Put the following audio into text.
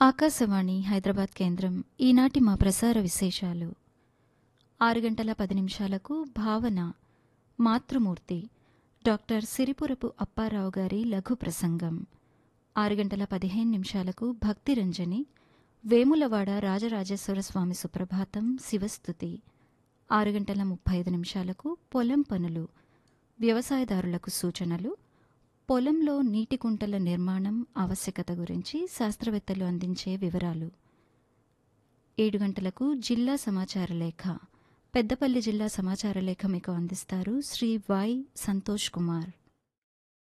ఆకాశవాణి హైదరాబాద్ కేంద్రం ఈనాటి మా ప్రసార విశేషాలు ఆరు గంటల పది నిమిషాలకు భావన మాతృమూర్తి డాక్టర్ సిరిపురపు అప్పారావు గారి లఘు ప్రసంగం ఆరు గంటల పదిహేను నిమిషాలకు భక్తిరంజని వేములవాడ రాజరాజేశ్వర స్వామి సుప్రభాతం శివస్థుతి ఆరు గంటల ముప్పై ఐదు నిమిషాలకు పొలం పనులు వ్యవసాయదారులకు సూచనలు పొలంలో నీటి కుంటల నిర్మాణం ఆవశ్యకత గురించి శాస్త్రవేత్తలు అందించే వివరాలు ఏడు గంటలకు జిల్లా సమాచార లేఖ పెద్దపల్లి జిల్లా సమాచార లేఖ మీకు అందిస్తారు శ్రీ వై సంతోష్ కుమార్